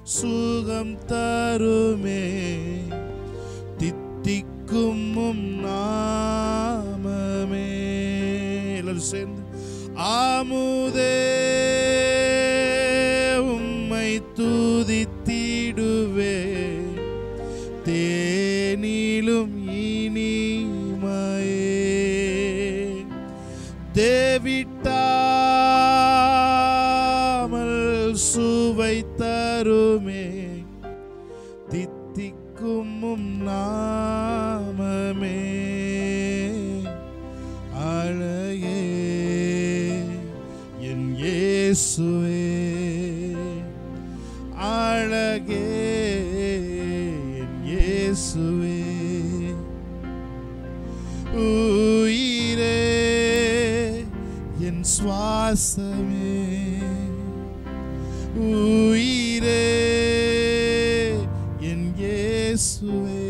சுகம் தருமே தித்திக்கும் உம் நாமமே எல்லாரும் சேர்ந்து ஆமுதே உம்மை துதித்திடுவே தேனிலும் இனிமையே தேவிட்டாமல் சுவை தருமே தித்திக்கும் உம் நாமமே அழகே என் இயேசுவே அழகே என் இயேசுவே உயிரே என் சுவாசமே உயிரே என் இயேசுவே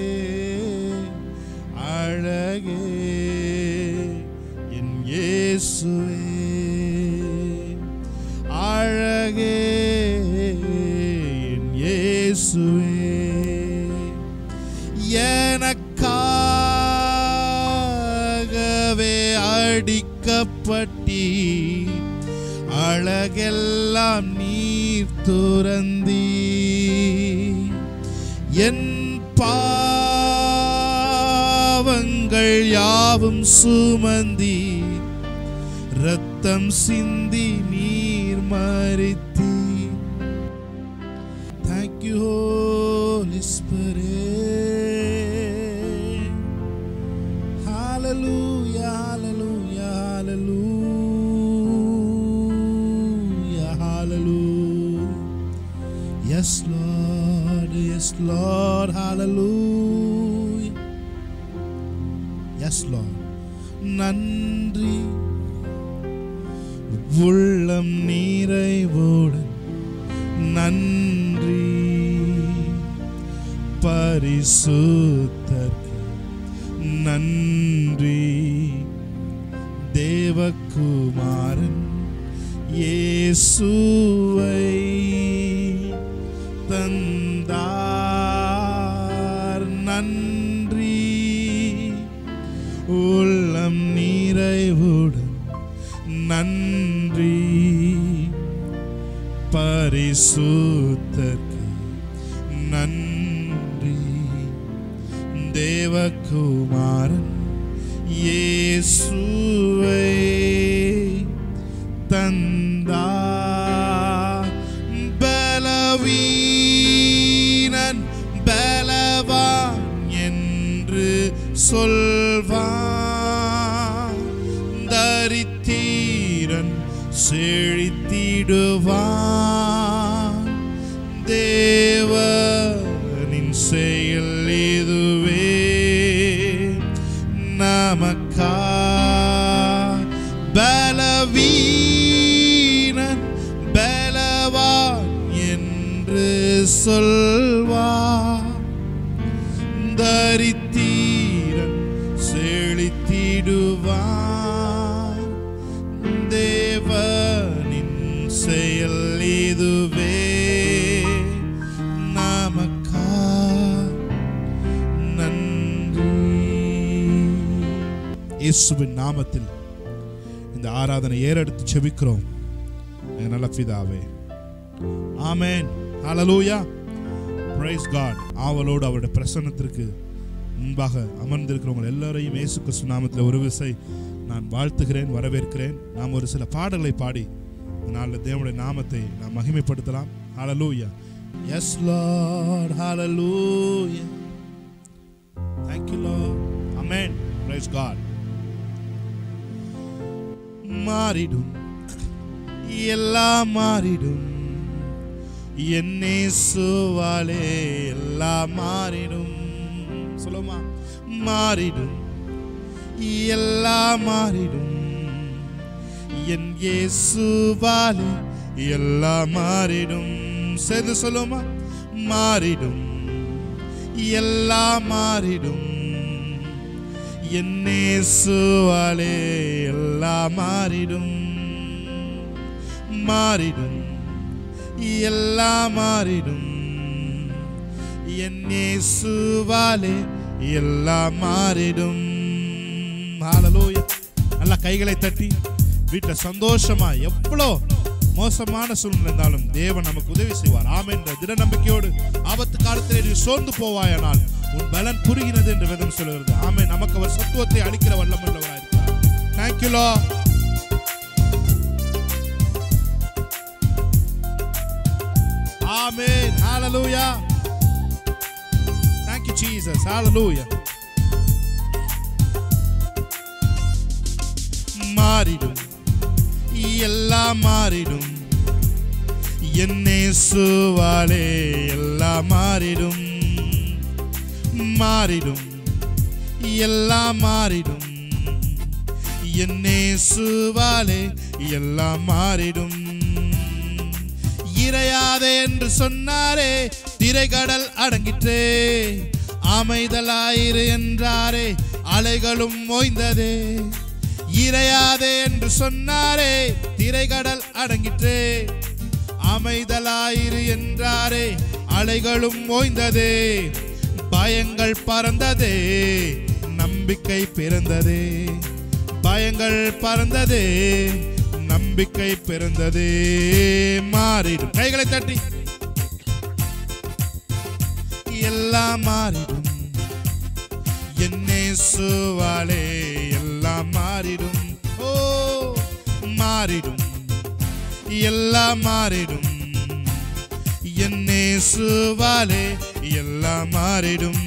அழகே என் இயேசுவே அழகே என் இயேசுவே எனக்காகவே அடிக்கப்பட்டி அழகெல்லாம் நீர் துறந்தி என் பாவங்கள் யாவும் சுமந்தி ரத்தம் சிந்தி நீர் மறித்தி Thank you, Holy Spirit. Hallelujah, hallelujah, hallelujah, hallelujah. Yes, Lord, yes, Lord, hallelujah. Yes, Lord. நன்றி உள்ளம் நிறைவோடன் நன்றி பரிசுத்தர்க்கு நன்றி தேவகுமாரன் இயேசுவை தந்தார் நன்றி உள்ளம் நிறைவுடன் நன்றி பரிசுத்தர்க்கு நன்றி தேவகுமாரன் இயேசுவை தந்தார் பலவீனன் பலவான் என்று சொல்வான் தரித்தீரன் செழித்திடுவான் தேவனின் செயல் இதுவே நமக்கா பலவீனன் பலவான் என்று சொல்வான் தரித்தீரன் செழித்திடுவான் தேவனின் செயல் இதுவே நமக்கா நன்றி இயேசுவின் நாமத்தில் இந்த ஆராதனை ஏறெடுத்து செபிக்கிறோம் என் நல்ல பிதாவே ஆமென் ஹalleluya praise god ஆவலோடு அவருடைய பிரசன்னத்திற்கு முன்பாக அமர்ந்திருக்கிறவங்க எல்லாரையும் இயேசு கிறிஸ்து நாமத்தில் ஒரு விசை நான் வாழ்த்துகிறேன் வரவேற்கிறேன் நாம் ஒரு சில பாடல்களை பாடி இந்த நாளில் தேவனுடைய நாமத்தை நாம் மகிமைப்படுத்தலாம் ஹalleluya yes lord hallelujah thank you lord amen praise god மாறிடும் எல்லாம் மாறிடும் என்னே சுவாலே எல்லாம் மாறிடும் சொல்லுமா மாறிடும் எல்லாம் மாறிடும் என் இயேசுவாலே எல்லாம் மாறிடும் சேர்ந்து சொல்லுமா மாறிடும் எல்லாம் மாறிடும் என் இயேசுவாலே எல்லாம் மாறிடும் மாறிடும் எல்லாம் மாறிடும் என் இயேசுவாலே எல்லாம் மாறிடும் ஹalleluya நல்லா கைகளை தட்டி வீட்டில் சந்தோஷமா எவ்வளோ மோசமான சூழ்நிலை இருந்தாலும் தேவன் நமக்கு உதவி செய்வார் ஆமென் என்ற திட நம்பிக்கையோடு ஆபத்து காலத்திலே நீ சோர்ந்து போவாயானால் உன் பலன் புரிகிறது என்று வேதம் சொல்கிறது ஆமென் நமக்கு அவர் சத்துவத்தை அளிக்கிற வல்லமுள்ளவராயிருக்கிறார் தேங்க்யூ லா ஆமென் ஹalleluya Thank you Jesus hallelujah மாறிடும் எல்லாம் மாறிடும் என்னே சுவாலே எல்லாம் மாறிடும் மாறிடும் எல்லாம் மாறிடும் என்னே சுவாலே எல்லாம் மாறிடும் இறையாதே என்று சொன்னாரே திரைகடல் அடங்கிற்றே அமைதலாயிரு என்றாரே அலைகளும் ஓய்ந்ததே இறையாதே என்று சொன்னாரே திரைகடல் அடங்கிற்றே அமைதலாயிரு என்றாரே அலைகளும் ஓய்ந்ததே பயங்கள் பறந்ததே நம்பிக்கை பிறந்ததே பயங்கள் பறந்ததே நம்பிக்கை பிறந்ததே மாறிடும் கைகளை தட்டி எல்லாம் மாறிடும் என்னே சுவாலே எல்லாம் மாறிடும் ஓ மாறிடும் எல்லாம் மாறிடும் என்னே சுவாலே எல்லாம் மாறிடும்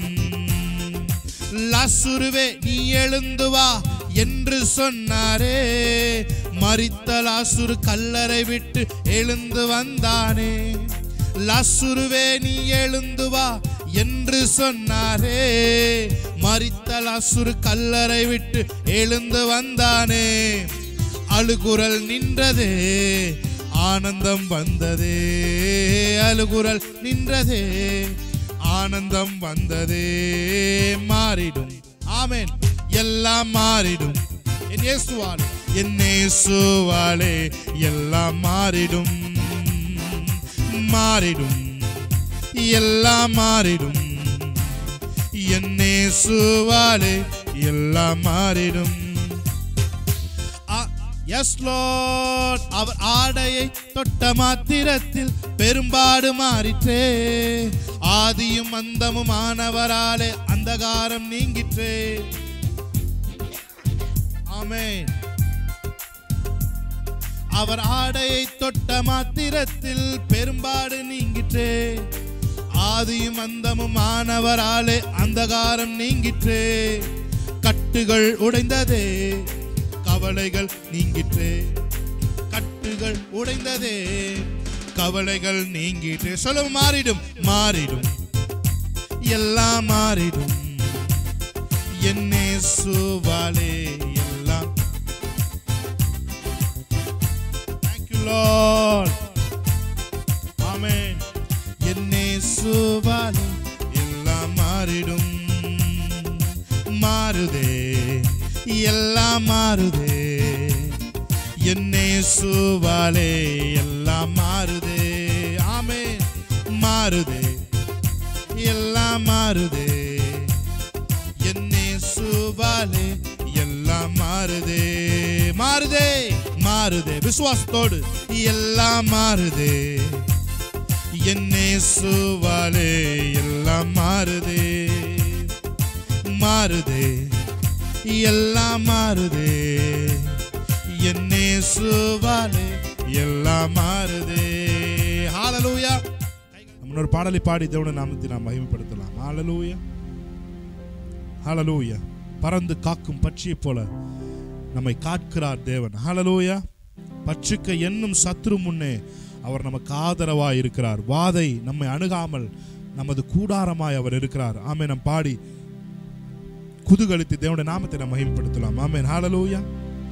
லாசுருவே நீ எழுந்து வா என்று சொன்னாரே மரித்த லாசுரு கல்லறை விட்டு எழுந்து வந்தானே லாசுருவே நீ எழுந்து வா என்று சொன்னாரே மரித்த லாசுரு கல்லறை விட்டு எழுந்து வந்தானே அழுகுரல் நின்றதே ஆனந்தம் வந்ததே அழுகுரல் நின்றதே ஆனந்தம் வந்ததே மாறிடும் ஆமென் எல்லாம் மாறிடும் என் இயேசுவாலே என் இயேசுவாலே எல்லாம் மாறிடும் மாறிடும் எல்லாம் மாறிடும் என் இயேசுவாலே எல்லாம் மாறிடும் எஸ் லார்ட் அவர் ஆடையை தொட்ட மாத்திரத்தில் பெரும்பாடு மாறிற்றே ஆதியும் அந்தமும் ஆனவராலே அந்தகாரம் நீங்கிற்றே ஆமென் அவர் ஆடையை தொட்ட மாத்திரத்தில் பெரும்பாடு நீங்கிற்றே ஆதியும் அந்தமும் ஆனவராலே அந்தகாரம் நீங்கிற்றே கட்டுகள் உடைந்ததே கவலைகள் நீங்கிற்றே கட்டுகள் உடைந்ததே கவலைகள் நீங்கிற்றே சொல்ல மாறிடும் மாறிடும் எல்லாம் மாறிடும் என்னே சுவாலே எல்லாம் Thank you, Lord. Amen. என்னே சுவாலே எல்லாம் மாறிடும் மாறுதே எல்லாம் மாறுதே என்னே சுவாலே எல்லாம் மாறுதே ஆமென் மாறுதே எல்லாம் மாறுதே என்னே சுவாலே எல்லாம் மாறுதே மாறுதே மாறுதே விசுவாசத்தோடு எல்லாம் மாறுதே என்னே சுவாலே எல்லாம் மாறுதே மாறுதே எல்லாம் மாறுதே என்னே சுவாலே எல்லாம் மாறுதே ஹalleluya நம்ம ஒரு பாடலை பாடி தேவன நாமத்தை நாம் மகிமைப்படுத்தலாம் ஹalleluya ஹalleluya பறந்து காக்கும் பட்சியைப் போல நம்மை காக்கிறார் தேவன் ஹalleluya பட்சிக்க என்னும் சத்ரு முன்னே அவர் நமக்கு ஆதரவாய் இருக்கிறார் வாதை நம்மை அணுகாமல் நமது கூடாரமாய் அவர் இருக்கிறார் ஆமே நம் பாடி குதுகலித்து தேவனுடைய நாமத்தை நாம் மகிமைப்படுத்தலாம் ஆமென் ஹalleluya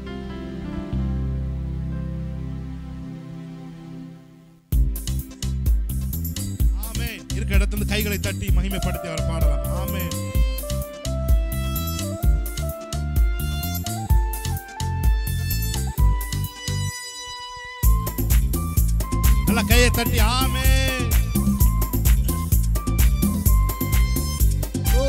ஆமென் இருக்கிற இடத்துல இருந்து கைகளை தட்டி மகிமைப்படுத்தி அவர் பாடலாம் ஆமென் நல்ல கையை தட்டி ஆமே ஓ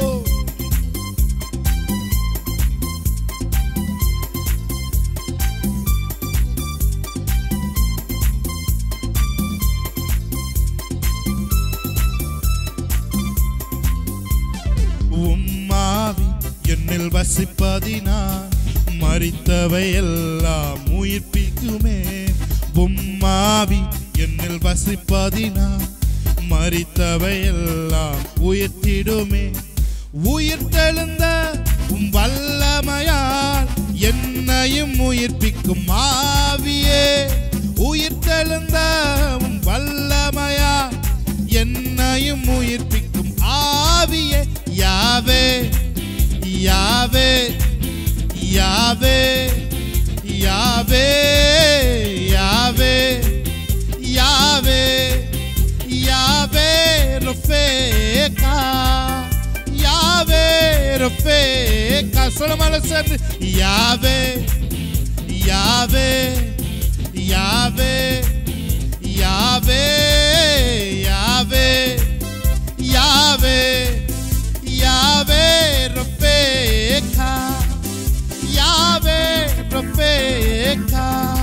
உம்மாவி என்னில் வசிப்பதினால் மறித்தவை எல்லாம் உயிர்ப்பிக்குமே உம்மாவி என்னில் வசிப்பதினால் மறித்தவை எல்லாம் உயிர்த்திடுமே உயிர்த்தெழுந்த உம் வல்லமையால் என்னையும் உயிர்ப்பிக்கும் ஆவியே உயிர்த்தெழுந்த உம் வல்லமையால் என்னையும் உயிர்ப்பிக்கும் ஆவியே யாவே யாவே யாவே யாவே யாவே யாவே யாவே ரஃபேகா யாவே ரஃபேகா சொல்லுமால சேர்ந்து யாவே யாவே யாவே யாவே யாவே யாவே யாவே ரஃபேகா யாவே ரஃபேகா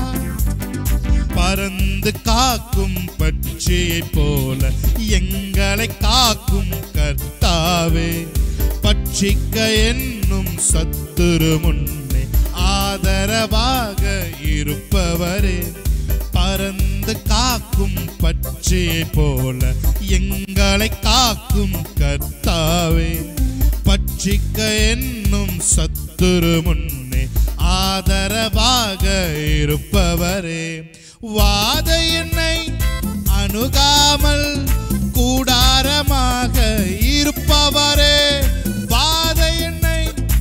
பறந்து காக்கும் பட்சியை போல எங்களை காக்கும் கர்த்தாவே பட்சிக்க என்னும் சத்துரு முன்னே ஆதரவாக இருப்பவரே பறந்து காக்கும் பட்சியை போல எங்களை காக்கும் கர்த்தாவே பட்சிக்க என்னும் சத்துரு முன்னே ஆதரவாக இருப்பவரே வாத என்னை அணுகாமல் கூடாரமாக இருப்பவரே வாத என்னை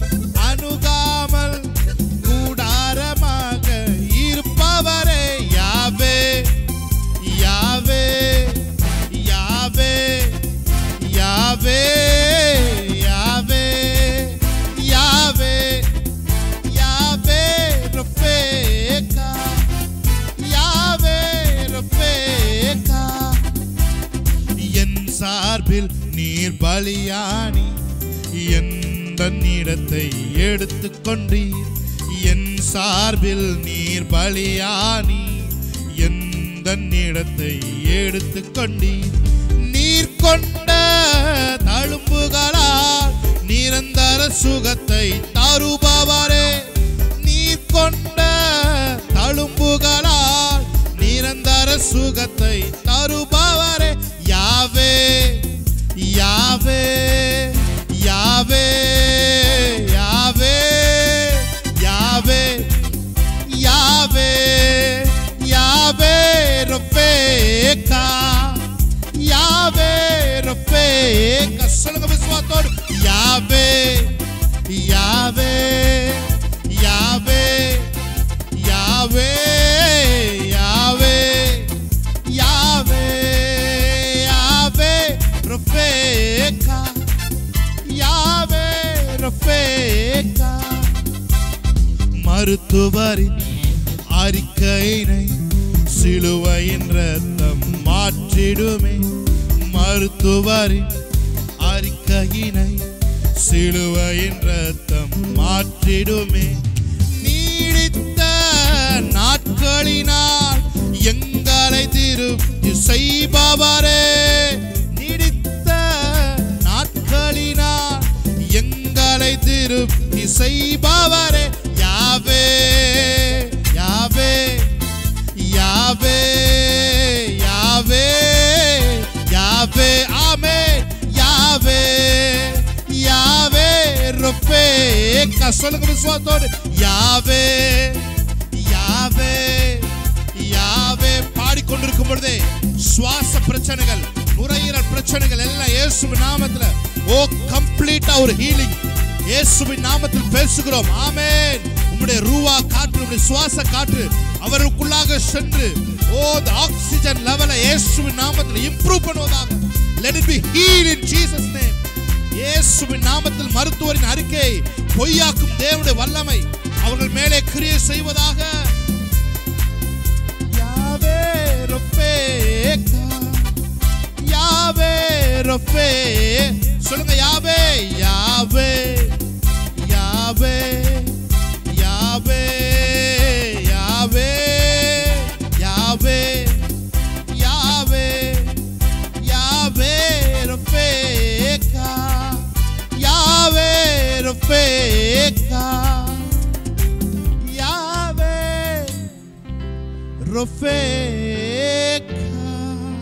அணுகாமல் கூடாரமாக இருப்பவரே யாவே யாவே யாவே யாவே யாவே யாவே யாவே ரஃபேகா யாவே ரஃபேகா என் சார்பில் நீர் பலியானி எந்த இடத்தை எடுத்துக்கொண்டீர் என் சார்பில் நீர் பலியானி எந்த இடத்தை எடுத்துக்கொண்டீர் நீர் கொண்ட தழும்புகளால் நிரந்தர சுகத்தை தருபவரே நீர் கொண்ட தழும்புகளால் நிரந்தர சுகத்தை தருபவரே யாவே யாவே யாவே யாவே யாவே யாவே யாவே ரஃபேகா யாவே ரஃபேகா சொல்லுங்க விசுவாசத்தோடு யாவே யாவே யாவே யாவே யாவே யாவே யாவே ரஃபேகா யாவே ரஃபேகா மருத்துவரின் அறிக்கையினை சிலுவையின் ரத்தம் மாற்றிடுமே மருத்துவரின் அறிக்கையினை சிலுவையின் ரத்தம் மாற்றிடுமே நீடித்த நாட்களினால் எங்களை திருப்தி செய்பவரே நீடித்த நாட்களினால் எங்களை திருப்தி செய்பவரே யாவே யாவே யாவே யாவே யாவே ஆமே யாவே யாவே ரொப்பேக்கா சொல்லுங்க விசுவாசத்தோடு யாவே யாவே யாவே பாடிக்கொண்டிருக்கும் பொழுதே சுவாச பிரச்சனைகள் நுரையீரல் பிரச்சனைகள் எல்லாம் இயேசுவின் நாமத்துல ஓ கம்ப்ளீட்டா ஒரு ஹீலிங் இயேசுவின் நாமத்தில் பேசுகிறோம் ஆமென் உம்முடைய ரூவா காற்று உம்முடைய சுவாச காற்று அவருக்குள்ளாக சென்று ஓ the ஆக்சிஜன் லெவலை இயேசுவின் நாமத்தில் இம்ப்ரூவ் பண்ணுவதாக let it be healed in Jesus name இயேசுவின் நாமத்தில் மருத்துவரின் அறிக்கை பொய்யாக்கும் தேவனுடைய வல்லமை அவர்கள் மேலே கிரியை செய்வதாக யாவே ரொஃபேக்கா யாவே ரொஃபே சொல்லுங்க யாவே யாவே யாவே யாவே யாவே யாவே யாவே யாவே ரொஃபேக்கா யாவே ரொஃபேக்கா யாவே ரொஃபேக்கா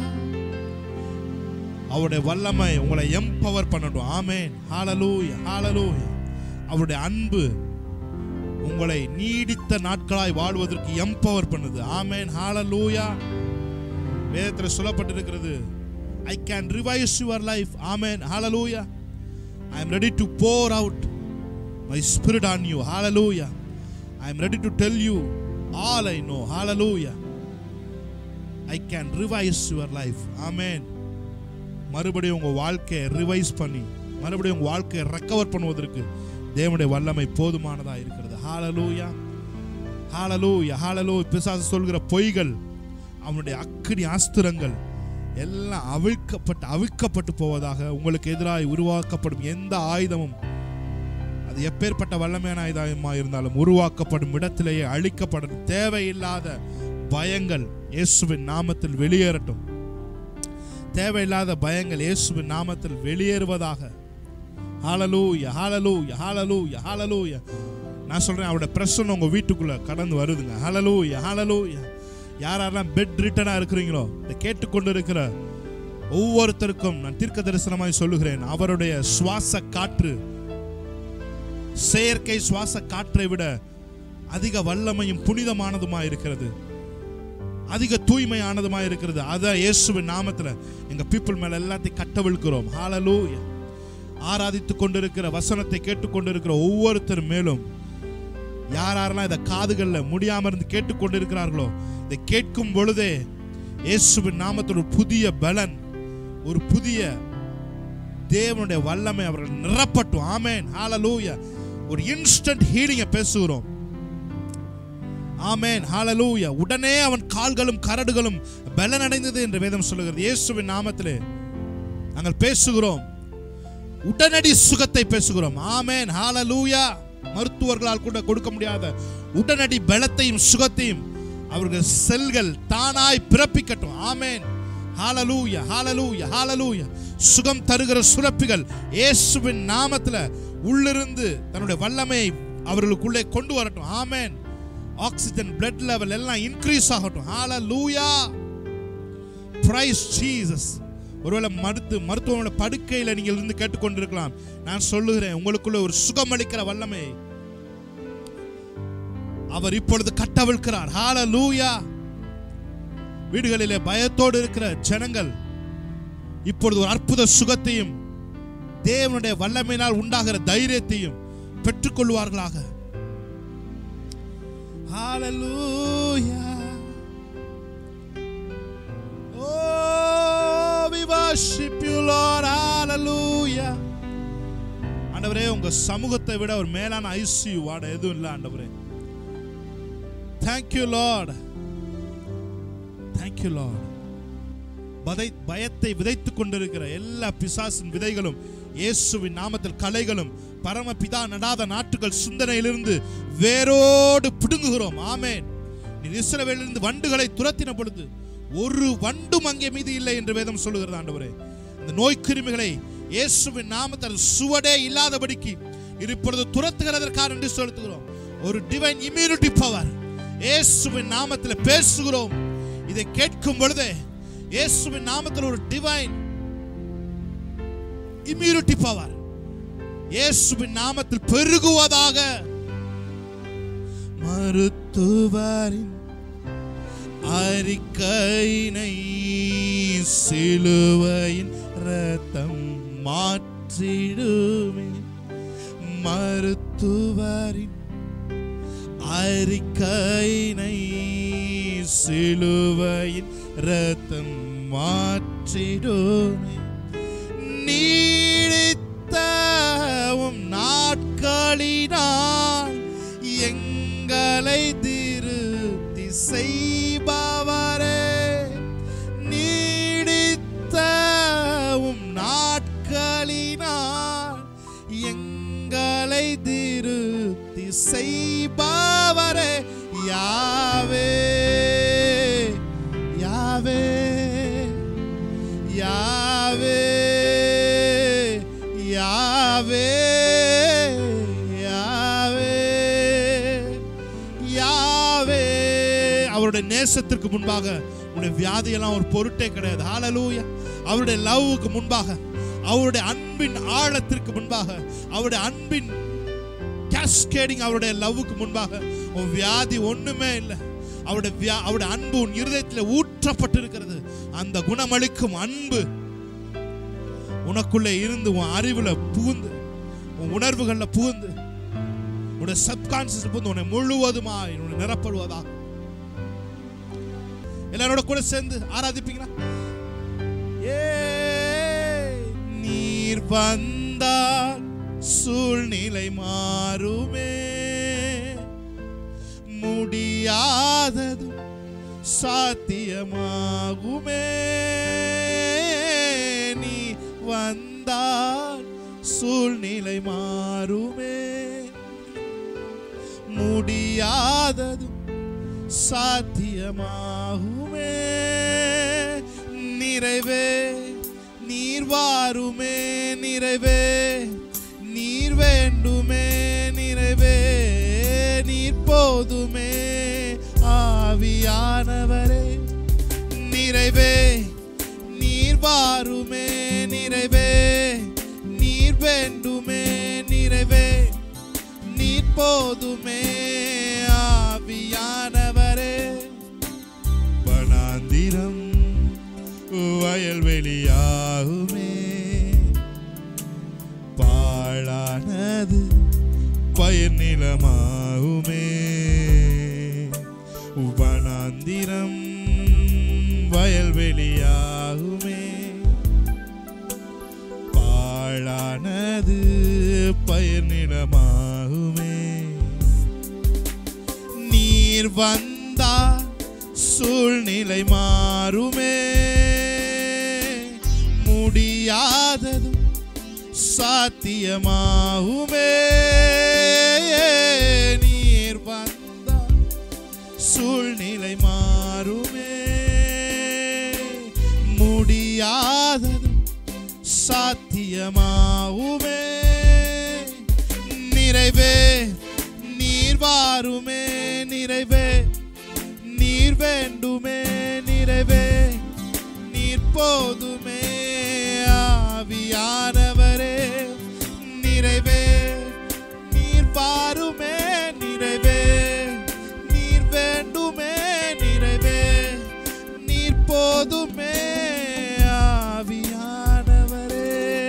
அவருடைய வல்லமை உங்களை எம்பவர் பண்ணட்டும் ஆமேன் ஹாலலூயா ஹாலலூயா அவருடைய அன்பு உங்களை நீடித்த நாட்களாய் வாழ்வதற்கு எம்பவர் பண்ணுது ஆமேன் ஹாலலூயா வேதத்தில் சொல்லப்பட்டிருக்கிறது I can revise your life ஆமேன் ஹாலலூயா I am ready to pour out my spirit on you ஹாலலூயா I am ready to tell you all I know ஹாலலூயா I can revise your life ஆமேன் மறுபடியும் உங்கள் வாழ்க்கையை ரிவைஸ் பண்ணி மறுபடியும் உங்கள் வாழ்க்கையை ரெக்கவர் பண்ணுவதற்கு தேவனுடைய வல்லமை போதுமானதாக இருக்கிறது ஹாலலூயா ஹாலலூயா ஹாலலூ பிசாசு சொல்கிற பொய்கள் அவனுடைய அக்கினி அஸ்திரங்கள் எல்லாம் அவிழ்க்கப்பட்டு அவிழ்க்கப்பட்டு போவதாக உங்களுக்கு எதிராக உருவாக்கப்படும் எந்த ஆயுதமும் அது எப்பேற்பட்ட வல்லமையான ஆயுதமாக இருந்தாலும் உருவாக்கப்படும் இடத்திலேயே அழிக்கப்படும் தேவையில்லாத பயங்கள் இயேசுவின் நாமத்தில் வெளியேறட்டும் தேவையில்லாத பயங்கள் இயேசுவின் நாமத்தில் வெளியேறுவதாக ஹாலலூயா ஹாலலூயா ஹாலலூயா ஹாலலூயா நான் சொல்றேன் அவருடைய பிரசன்னம் உங்க வீட்டுக்குள்ள கடந்து வருதுங்க ஹாலலூயா ஹாலலூயா யாரெல்லாம் பெட் ரிட்டனா இருக்கிறீங்களோ இதை கேட்டுக்கொண்டு இருக்கிற ஒவ்வொருத்தருக்கும் நான் தீர்க்க தரிசனமாய் சொல்லுகிறேன் அவருடைய சுவாச காற்று செயற்கை சுவாச காற்றை விட அதிக வல்லமையும் புனிதமானதுமாய் இருக்கிறது அதிக தூய்மையானதுமாய் இருக்கிறது அதான் இயேசுவின் நாமத்துல எங்க பீப்புள் மேல எல்லாத்தையும் கட்டவிழ்க்கிறோம் ஹalleluya ஆராதித்து கொண்டிருக்கிற வசனத்தை கேட்டுக்கொண்டிருக்கிற ஒவ்வொருத்தர் மேலும் யார் யாரெல்லாம் இதை காதுகளில் முடியாம இருந்து கேட்டுக்கொண்டிருக்கிறார்களோ இதை கேட்கும் பொழுதே இயேசுவின் நாமத்தில் ஒரு புதிய பலன் ஒரு புதிய தேவனுடைய வல்லமை அவர்கள் நிரப்பட்டும் ஆமேன் ஹalleluya ஒரு இன்ஸ்டன்ட் ஹீலிங்கை பேசுகிறோம் ஆமேன் ஹalleluya உடனே அவன் கால்களும் கரடுகளும் பலனடைந்தது என்று வேதம் சொல்லுகிறது இயேசுவின் நாமத்திலே நாங்கள் பேசுகிறோம் உடனடி சுகத்தை பேசுகிறோம் ஆமேன் ஹalleluya மருத்துவர்களால் கூட கொடுக்க முடியாத உடனடி பலத்தையும் சுகத்தையும் அவர்கள் செல்கள் தானாய் பிறப்பிக்கட்டும் ஆமேன் ஹalleluya ஹalleluya ஹalleluya சுகம் தருகிற சுரப்பிகள் இயேசுவின் நாமத்துல உள்ளிருந்து தன்னுடைய வல்லமையை அவர்களுக்குள்ளே கொண்டு வரட்டும் ஆமேன் ஆக்சிஜன் பிளட் லெவல் எல்லாம் இன்க்ரீஸ் ஆகட்டும் ஹalleluya பிரைஸ் ஜீசஸ் ஒருவேளை மருத்து மருத்துவமனை படுக்கையில் நீங்கள் இருந்து கேட்டுக்கொண்டிருக்கலாம் நான் சொல்லுகிறேன் உங்களுக்குள்ள ஒரு சுகமளிக்கிற வல்லமை அவர் இப்பொழுது கட்டவிழ்க்கிறார் ஹalleluya வீடுகளிலே பயத்தோடு இருக்கிற ஜனங்கள் இப்பொழுது ஒரு அற்புத சுகத்தையும் தேவனுடைய வல்லமையினால் உண்டாகிற தைரியத்தையும் பெற்றுக்கொள்வார்களாக Hallelujah. Oh, we worship you, Lord. Hallelujah. ஆண்டவரே உங்க சமூகத்தை விட ஒரு மேலான ஐசியு வாட எதுவும் இல்லை ஆண்டவரே தேங்க்யூ லார்ட் தேங்க்யூ லார்ட் பதை பயத்தை விதைத்துக் கொண்டிருக்கிற எல்லா பிசாசின் விதைகளும் இயேசுவின் நாமத்தில் கலைகளும் பரமபிதா நடாத நாட்டுகள் சிந்தனையிலிருந்து வேரோடு பிடுங்குகிறோம் ஆமேன் நீ இஸ்ரவேலிருந்து வண்டுகளை துரத்தின பொழுது ஒரு வண்டும் அங்கே மீது இல்லை என்று வேதம் சொல்லுகிறது ஆண்டவரே அந்த நோய் கிருமிகளை இயேசுவின் நாமத்தில் சுவடே இல்லாதபடிக்கு இது இப்பொழுது துரத்துகிறதற்காக என்று செலுத்துகிறோம் ஒரு டிவைன் இம்யூனிட்டி பவர் இயேசுவின் நாமத்தில் பேசுகிறோம் இதை கேட்கும் பொழுதே இயேசுவின் நாமத்தில் ஒரு டிவைன் இம்யூனிட்டி பவர் இயேசுவின் நாமத்தில் பெருகுவதாக மருத்துவரின் அறிக்கையினை சிலுவையின் ரத்தம் மாற்றிடுமே மருத்துவரின் அறிக்கையினை சிலுவையின் ரத்தம் மாற்றிடுமே நீடித்தவும் நாட்களினால் எங்களை திருப்தி செய்பவரே செய்பவரே யாவே யாவே யாவே யாவே யாவே யாவே அவருடைய நேசத்திற்கு முன்பாக உன்னுடைய வியாதியெல்லாம் ஒரு பொருட்டே கிடையாது ஹalleluya அவருடைய லவ்வுக்கு முன்பாக அவருடைய அன்பின் ஆழத்திற்கு முன்பாக அவருடைய அன்பின் கேஸ்கேடிங் அவருடைய லவ்வுக்கு முன்பாக உன் வியாதி ஒண்ணுமே இல்லை அவருடைய வியா அவருடைய அன்பு உன் இருதயத்தில் ஊற்றப்பட்டிருக்கிறது அந்த குணமளிக்கும் அன்பு உனக்குள்ளே இருந்து உன் அறிவுல புகுந்து உன் உணர்வுகள்ல புகுந்து உன்னுடைய சப்கான்சியஸ் புகுந்து உன்னை முழுவதுமாய் உன்னை நிரப்படுவதாக எல்லாரோட கூட சேர்ந்து ஆராதிப்பீங்களா ஏ நீர் வந்தால் சூழ்நிலை மாறுமே முடியாததும் சாத்தியமாகுமே நீ வந்தால் சூழ்நிலை மாறுமே முடியாததும் சாத்தியமாகுமே நிறைவே நீர் வாருமே நிறைவே நீர் வேண்டுமே நிறைவே நீர் போதுமே ஆவியானவரே நிறைவே நீர் வாருமே நிறைவே நீர் வேண்டுமே நிறைவே நீர் போதுமே ஆவியானவரே வனாந்திரம் வயல்வெளியாகுமே பாழானது பயிர் நிலமாகுமே வனாந்திரம் வயல்வெளியாகுமே பாழானது பயிர் நிலமாகுமே நீர் வந்தா சூழ்நிலை மாறுமே முடியாததும் சாத்தியமாகுமே நீர் வந்தா சூழ்நிலை மாறுமே முடியாததும் சாத்தியமாகுமே நிறைவே நீர் வாருமே நிறைவே நீர் வேண்டுமே நிறைவே நீர் போதுமே ஆவியானவரே நிறைவே நீர் பாருமே நிறைவே நீர் வேண்டுமே நிறைவே நீர் போதுமே ஆவியானவரே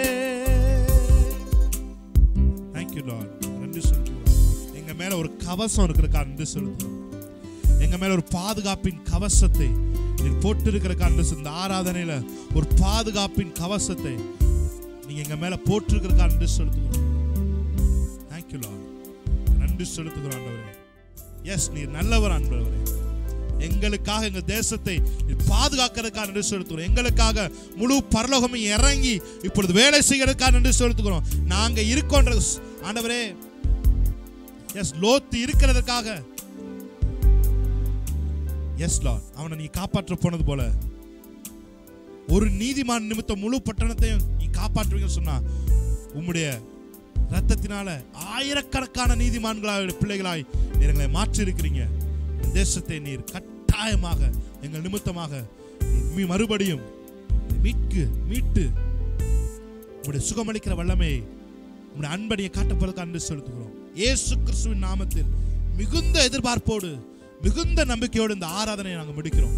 தேங்க்யூ லார்ட் நன்றி சொல்லுவோம் எங்க மேல ஒரு கவசம் இருக்கிறக்கா நன்றி செலுத்துறோம் எங்க மேல ஒரு பாதுகாப்பின் கவசத்தை நீர் போட்டிருக்கிறக்கா நன்றி சொல்லு. இந்த ஆராதனையில ஒரு பாதுகாப்பின் கவசத்தை நீங்க எங்க மேல போட்டிருக்கிறக்கா நன்றி செலுத்துகிறோம் தேங்க்யூ லார்ட் நன்றி செலுத்துகிறோம் ஆண்டவரே எஸ் நீர் நல்லவர் ஆண்டவரே எங்களுக்காக எங்க தேசத்தை நீர் பாதுகாக்கிறதுக்காக நன்றி செலுத்துகிறோம் எங்களுக்காக முழு பரலோகமும் இறங்கி இப்பொழுது வேலை செய்யறதுக்காக நன்றி செலுத்துகிறோம் நாங்க இருக்கோன்றது ஆண்டவரே எஸ் லோத்து இருக்கிறதுக்காக எஸ் லார்ட் அவனை நீ காப்பாற்ற போனது போல ஒரு நீதிமான் நிமித்தம் முழு பட்டணத்தையும் நீ காப்பாற்றுவீங்கன்னு சொன்னா உம்முடைய ரத்தத்தினால ஆயிரக்கணக்கான நீதிமான்களாய் பிள்ளைகளாய் நீர் எங்களை மாற்றி இருக்கிறீங்க தேசத்தை நீர் கட்டாயமாக எங்கள் நிமித்தமாக நீர் மீ- மறுபடியும் மீட்கு மீட்டு உம்முடைய சுகமளிக்கிற வல்லமையை உம்முடைய அன்படியை காட்டப்படுவதற்கு அன்பு செலுத்துகிறோம் இயேசு கிறிஸ்துவின் நாமத்தில் மிகுந்த எதிர்பார்ப்போடு மிகுந்த நம்பிக்கையோடு இந்த ஆராதனையை நாங்கள் முடிக்கிறோம்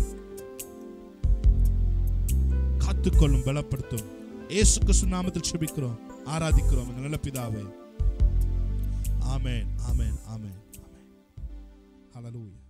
காத்துக்கொள்ளும் பலப்படுத்தும் இயேசு கிறிஸ்து நாமத்தில் செபிக்கிறோம் ஆராதிக்கிறோம் எங்கள் நல்ல பிதாவே ஆமென் ஆமென் ஆமென் ஆமென் ஹalleluya